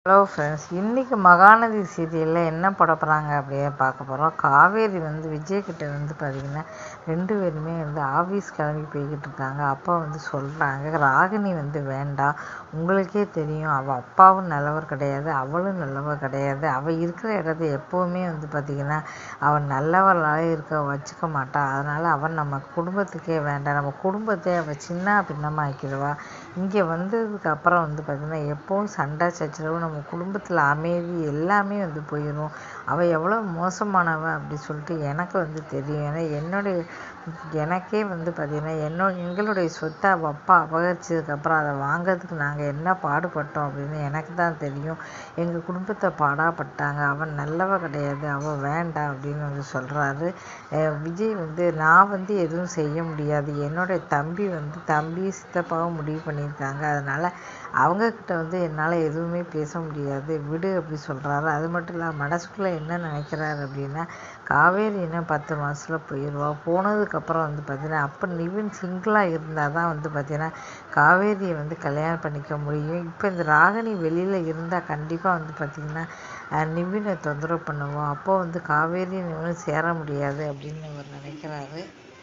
hello friends இன்றைக்கி மகாநதி சீரியலில் என்ன போட போகிறாங்க அப்படியே பார்க்க போகிறோம் காவேரி வந்து விஜய்கிட்ட வந்து பார்த்திங்கன்னா ரெண்டு பேருமே வந்து ஆஃபீஸ் கிளம்பி போய்கிட்டு இருக்காங்க அப்பா வந்து சொல்கிறாங்க ராகினி வந்து வேண்டாம் உங்களுக்கே தெரியும் அவள் அப்பாவும் நல்லவர் கிடையாது அவளும் நல்லவர் கிடையாது அவள் இருக்கிற இடத்த எப்போவுமே வந்து பார்த்திங்கன்னா அவள் நல்லவளாக இருக்க வச்சுக்க மாட்டாள் அதனால் அவன் நம்ம குடும்பத்துக்கே வேண்டாம் நம்ம குடும்பத்தை அவள் சின்ன பின்னமாக ஆக்கிடுவா இங்கே வந்ததுக்கு அப்புறம் வந்து பார்த்திங்கன்னா எப்போவும் சண்டை சச்சரவு நம்ம குடும்பத்தில் அமைதி எல்லாமே வந்து போயிடும் அவள் எவ்வளோ மோசமானவ அப்படி சொல்லிட்டு எனக்கு வந்து தெரியும் ஏன்னா என்னுடைய எனக்கே வந்து பார்த்திங்கன்னா என்னோ எங்களுடைய சொத்தை அவள் அப்பா அபகரிச்சதுக்கப்புறம் அதை வாங்கிறதுக்கு நாங்கள் என்ன பாடுபட்டோம் அப்படின்னு எனக்கு தான் தெரியும் எங்கள் குடும்பத்தை பாடாப்பட்டாங்க அவன் நல்லவ கிடையாது அவள் வேண்டாம் அப்படின்னு வந்து சொல்கிறாரு விஜய் வந்து நான் வந்து எதுவும் செய்ய முடியாது என்னுடைய தம்பி வந்து தம்பி சித்தப்பாவும் முடிவு பண்ணியிருக்காங்க அதனால் அவங்கக்கிட்ட வந்து என்னால் எதுவுமே பேச முடியாது விடு அப்படி சொல்கிறாரு அது மட்டும் இல்லாமல் மனசுக்குள்ளே என்ன நினைக்கிறாரு அப்படின்னா காவேரி இன்னும் பத்து மாதத்தில் போயிடுவா போனதுக்கப்புறம் வந்து பார்த்திங்கன்னா அப்போ நிவின் சிங்கிளாக இருந்தால் தான் வந்து பார்த்திங்கன்னா காவேரியை வந்து கல்யாணம் பண்ணிக்க முடியும் இப்போ இந்த ராகினி வெளியில் இருந்தால் கண்டிப்பாக வந்து பார்த்திங்கன்னா நிவினை தொந்தரவு பண்ணுவோம் அப்போ வந்து காவேரி நிவினும் சேர முடியாது அப்படின்னு அவர் நினைக்கிறாரு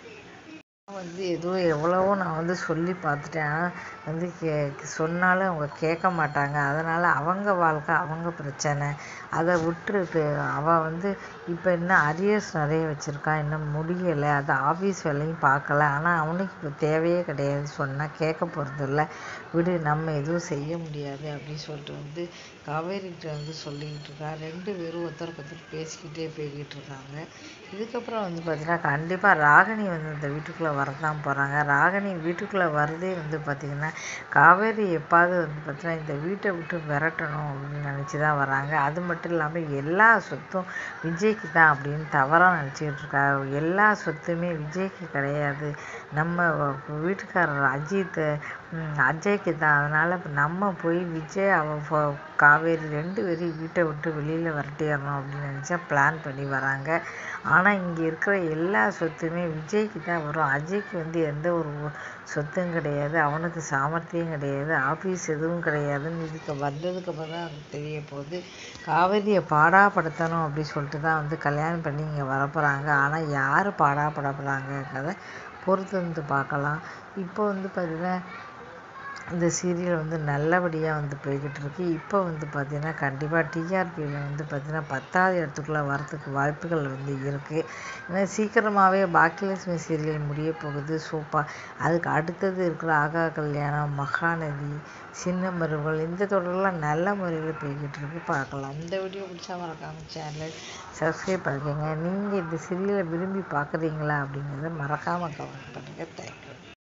வந்து ஏதோ எவ்வளவோ நான் வந்து சொல்லி பார்த்துட்டேன் வந்து கே சொன்னாலும் அவங்க கேட்க மாட்டாங்க அதனால் அவங்க வாழ்க்கை அவங்க பிரச்சனை அதை விட்டுட்டு அவள் வந்து இப்போ இன்னும் அரியர்ஸ் நிறைய வச்சுருக்கான் இன்னும் முடியலை அது ஆஃபீஸ் வேலையும் பார்க்கல ஆனால் அவனுக்கு இப்போ தேவையே கிடையாது சொன்னால் கேட்க போகிறதில்ல விடு நம்ம எதுவும் செய்ய முடியாது அப்படின்னு சொல்லிட்டு வந்து காவேரிகிட்ட வந்து சொல்லிக்கிட்டு இருக்கா ரெண்டு பேரும் ஒருத்தருக்கு ஒருத்தர் பேசிக்கிட்டே போய்கிட்டு இருக்காங்க இதுக்கப்புறம் வந்து பார்த்திங்கன்னா கண்டிப்பாக ராகினி வந்து இந்த வீட்டுக்குள்ளே வரதான் போகிறாங்க ராகினி வீட்டுக்குள்ளே வரதே வந்து பார்த்திங்கன்னா காவேரி எப்பாவது வந்து பார்த்திங்கன்னா இந்த வீட்டை விட்டு விரட்டணும் அப்படின்னு நினச்சி தான் வராங்க அது மட்டும் இல்லாமல் எல்லா சொத்தும் விஜய்க்கு தான் அப்படின்னு தவறாக நினச்சிக்கிட்டு இருக்காங்க எல்லா சொத்துமே விஜய்க்கு கிடையாது நம்ம வீட்டுக்காரர் அஜித் அஜய்க்கு தான் அதனால் இப்போ நம்ம போய் விஜய் அவ காவேரி ரெண்டு பேரையும் வீட்டை விட்டு வெளியில் விரட்டிடணும் அப்படின்னு நினச்சா பிளான் பண்ணி வராங்க ஆனால் இங்கே இருக்கிற எல்லா சொத்துமே விஜய்க்கு தான் வரும் அஜய்க்கு வந்து எந்த ஒரு சொத்தும் கிடையாது அவனுக்கு சாமர்த்தியம் கிடையாது ஆஃபீஸ் எதுவும் கிடையாதுன்னு இதுக்கு வந்ததுக்கப்புறம் தான் அது தெரிய போகுது காவேரியை பாடாப்படுத்தணும் அப்படி சொல்லிட்டு தான் வந்து கல்யாணம் பண்ணி இங்கே வரப்போகிறாங்க ஆனால் யார் பாடாப்படப்படுறாங்கங்கிறத பொறுத்து வந்து பார்க்கலாம் இப்போ வந்து பார்த்திங்கன்னா இந்த சீரியல் வந்து நல்லபடியாக வந்து போய்கிட்டு இருக்கு இப்போ வந்து பார்த்திங்கன்னா கண்டிப்பாக டிஆர்பியில் வந்து பார்த்திங்கன்னா பத்தாவது இடத்துக்குள்ளே வரத்துக்கு வாய்ப்புகள் வந்து இருக்குது ஏன்னா சீக்கிரமாகவே பாக்கியலட்சுமி சீரியல் முடிய போகுது சூப்பர் அதுக்கு அடுத்தது இருக்கிற ஆகா கல்யாணம் மகாநதி சின்ன மருவுகள் இந்த தொடர்லாம் நல்ல முறையில் போய்கிட்டு இருக்கு பார்க்கலாம் இந்த வீடியோ பிடிச்சா மறக்காம சேனல் சப்ஸ்கிரைப் பண்ணிக்கோங்க நீங்கள் இந்த சீரியலை விரும்பி பார்க்குறீங்களா அப்படிங்கிறத மறக்காமல் கமெண்ட் பண்ணுங்கள் தேங்க்யூ